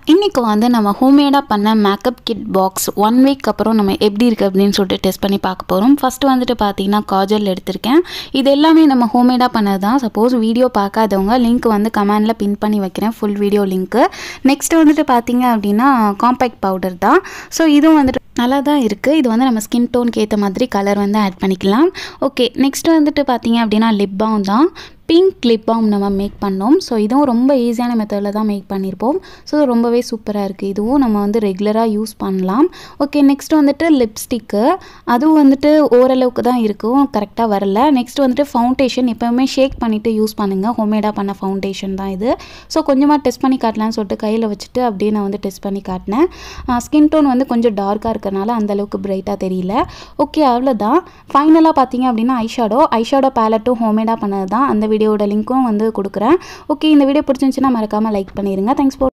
இன்றைக்கி வந்து நம்ம ஹோம்மேடாக பண்ண makeup kit box one week அப்புறம் நம்ம எப்படி இருக்குது அப்படின்னு சொல்லிட்டு டெஸ்ட் பண்ணி பார்க்க போகிறோம் ஃபஸ்ட்டு வந்துட்டு பார்த்தீங்கன்னா காஜல் எடுத்திருக்கேன் இது எல்லாமே நம்ம ஹோம்மேடாக பண்ணது தான் சப்போஸ் வீடியோ பார்க்காதவங்க லிங்க் வந்து கமெண்டில் பின் பண்ணி வைக்கிறேன் ஃபுல் வீடியோ லிங்க்கு நெக்ஸ்ட் வந்துட்டு பார்த்தீங்க அப்படின்னா காம்பேக்ட் பவுடர் தான் ஸோ இதுவும் வந்துட்டு நல்லா தான் இருக்குது இது வந்து நம்ம ஸ்கின் டோனுக்கு ஏற்ற மாதிரி கலர் வந்து ஆட் பண்ணிக்கலாம் ஓகே நெக்ஸ்ட் வந்துட்டு பார்த்தீங்க அப்படின்னா லிப் பாம் தான் பிங்க் லிப் பாம் நம்ம மேக் பண்ணோம் ஸோ இதுவும் ரொம்ப ஈஸியான மெத்தடில் தான் மேக் பண்ணியிருப்போம் ஸோ ரொம்பவே சூப்பராக இருக்குது இதுவும் நம்ம வந்து ரெகுலராக யூஸ் பண்ணலாம் ஓகே நெக்ஸ்ட் வந்துட்டு லிப்ஸ்டிக்கு அதுவும் வந்துட்டு ஓரளவுக்கு தான் இருக்கும் கரெக்டாக வரல நெக்ஸ்ட் வந்துட்டு ஃபவுண்டேஷன் எப்போவுமே ஷேக் பண்ணிவிட்டு யூஸ் பண்ணுங்கள் ஹோம்மேடாக பண்ண ஃபவுண்டேஷன் தான் இது ஸோ கொஞ்சமாக டெஸ்ட் பண்ணி காட்டலாம்னு சொல்லிட்டு கையில் வச்சுட்டு அப்படியே நான் வந்து டெஸ்ட் பண்ணி காட்டினேன் ஸ்கின் டோன் வந்து கொஞ்சம் டார்க்காக இருக்கறனால அந்தளவுக்கு பிரைட்டாக தெரியல ஓகே அவ்வளோதான் ஃபைனலாக பார்த்தீங்க அப்படின்னா ஐஷாடோ ஐஷாடோ பேலட்டும் ஹோம்மேடாக பண்ணது தான் அந்த வீடியோட லிங்க்கும் வந்து கொடுக்குறேன் ஓகே இந்த வீடியோ பிடிச்சிருந்துச்சுன்னா மறக்காமல் லைக் பண்ணிடுங்க தேங்க்ஸ் ஃபார்